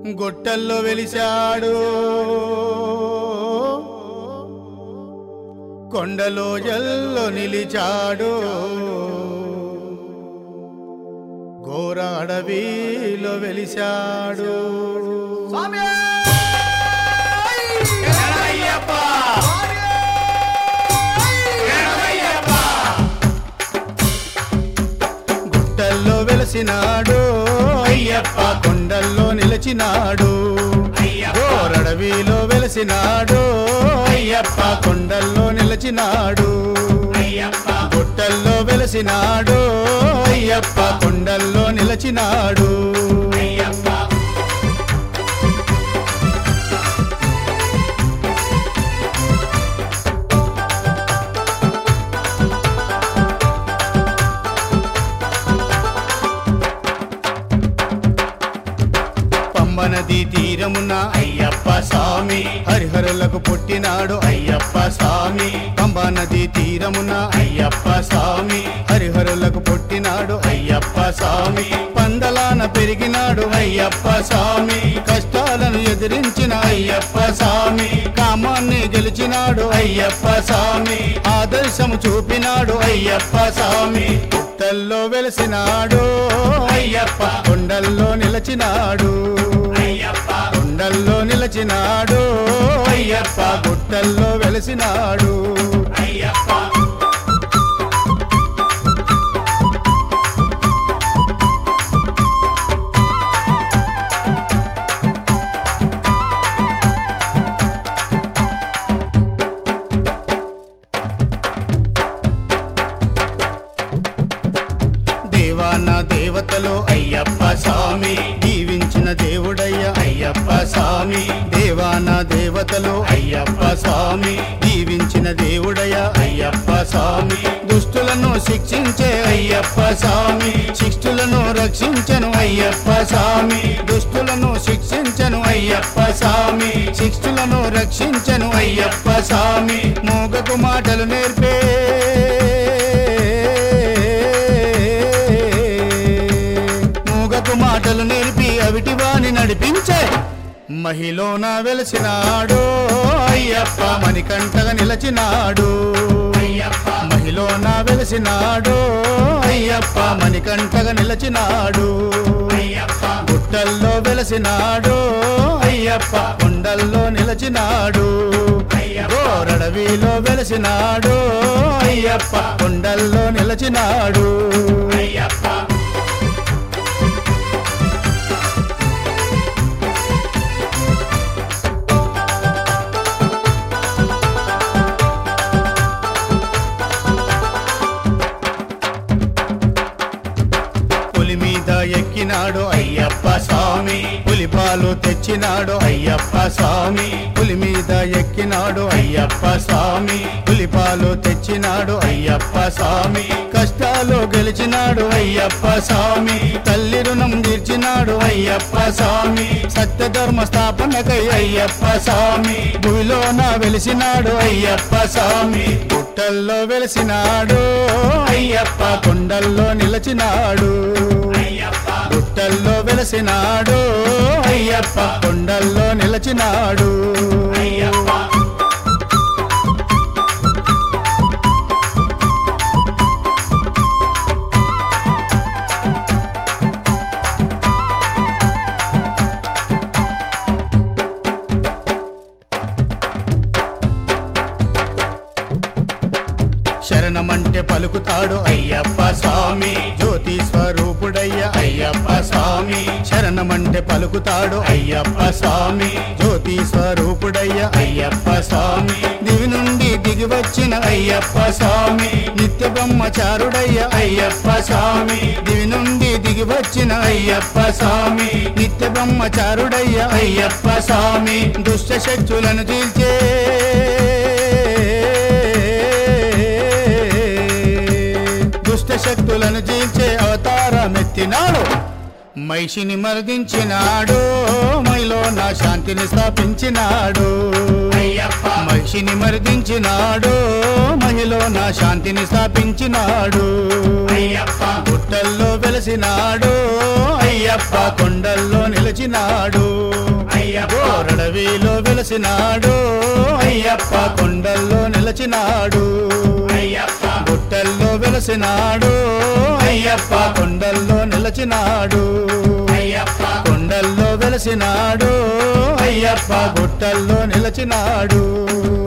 గొట్టల్లో వెలిశాడు కొండలో జల్లో నిలిచాడు ఘోర అడవిలో వెలిశాడు గుట్టల్లో వెలసినాడు అయ్యప్ప కొండల్లో నిలిచినాడు గోరడవిలో వెలసినాడు అయ్యప్ప కొండల్లో నిలిచినాడు గుట్టల్లో వెలసినాడు అయ్యప్ప కొండల్లో నిలిచినాడు పంబనది తీరమున అయ్యప్ప స్వామి హరిహరులకు పుట్టినాడు అయ్యప్ప స్వామి పంబనది తీరమున అయ్యప్ప స్వామి హరిహరులకు పుట్టినాడు అయ్యప్ప స్వామి పందలాన పెరిగినాడు అయ్యప్ప స్వామి కష్టాలను ఎదిరించిన అయ్యప్ప స్వామి కామాన్ని గెలిచినాడు అయ్యప్ప స్వామి ఆదర్శము చూపినాడు అయ్యప్ప స్వామి పుట్టల్లో వెలసినాడు అయ్యప్ప కొండల్లో నిలచినాడు కొండల్లో నిలచినాడు అయ్యప్ప గుట్టల్లో వెలసినాడు దేవాన దేవతలు అయ్యప్ప స్వామి దీవించిన దేవుడయ్య అయ్యప్ప స్వామి దేవాన దేవతలు అయ్యప్ప స్వామి దీవించిన దేవుడయ్య అయ్యప్ప స్వామి దుష్టులను శిక్షించే అయ్యప్ప స్వామి శిష్టులను రక్షించను అయ్యప్ప స్వామి దుష్టులను శిక్షించను అయ్యప్ప స్వామి శిష్టులను రక్షించను అయ్యప్ప స్వామి మూగకు మాటలు నేర్పే మూగకు మాటలు నేర్పి అవిటివాని నడిపించే మహిలోన వెలసినాడు అయ్యప్ప మణికంఠగా నిలచినాడు మహిలోన వెలసినాడు అయ్యప్ప మణికంఠగా నిలచినాడు గుట్టల్లో వెలసినాడు అయ్యప్ప కొండల్లో నిలచినాడు గోరడవిలో వెలసినాడు అయ్యప్ప కొండల్లో నిలచినాడు పులి మీద ఎక్కినాడు అయ్యప్ప స్వామి పులిపాలు తెచ్చినాడు అయ్యప్ప స్వామి పులి మీద ఎక్కినాడు అయ్యప్ప స్వామి పులిపాలు తెచ్చినాడు అయ్యప్ప స్వామి కష్టాలు గెలిచినాడు అయ్యప్ప స్వామి తల్లి రుణం తీర్చినాడు అయ్యప్ప స్వామి సత్యధర్మ స్థాపనకై అయ్యప్ప స్వామి భూమిలోన వెలిసినాడు అయ్యప్ప స్వామి గుట్టల్లో వెలిసినాడు అయ్యప్ప కొండల్లో నిలచినాడు గుట్టల్లో వెలసినాడు అయ్యప్ప కొండల్లో నిలచినాడు శరణమంటే పలుకుతాడు అయ్యప్ప స్వామి జ్యోతి స్వరూపుడయ్య అయ్యప్ప స్వామి శరణమంటే పలుకుతాడు అయ్యప్ప స్వామి జ్యోతి స్వరూపుడయ్య అయ్యప్ప స్వామి దివి నుండి దిగి వచ్చిన అయ్యప్ప స్వామి నిత్య బ్రహ్మచారుడయ్య అయ్యప్ప స్వామి దివి నుండి దిగి వచ్చిన అయ్యప్ప స్వామి నిత్య బ్రహ్మచారుడయ్య అయ్యప్ప స్వామి దుష్ట శక్తులను చీల్చే దుష్ట శక్తులను జీల్చే అవతారమెత్తినాడు మైషిని మర్దించినాడు మైలో నా శాంతిని స్థాపించినాడు అయ్యప్ప మహిషిని మర్దించినాడు మహిలో నా శాంతిని స్థాపించినాడు అయ్యప్ప గుట్టల్లో వెలసినాడు అయ్యప్ప కొండల్లో నిలిచినాడు అయ్యప్ప రడవిలో వెలసినాడు అయ్యప్ప కొండల్లో నిలిచినాడు అయ్యప్ప గుట్టల్లో వెలసినాడు అయ్యప్ప కొండల్లో నిలిచినాడు అయ్యప్ప కొండల్లో వెలసినాడు అయ్యప్ప గుట్టల్లో నిలిచినాడు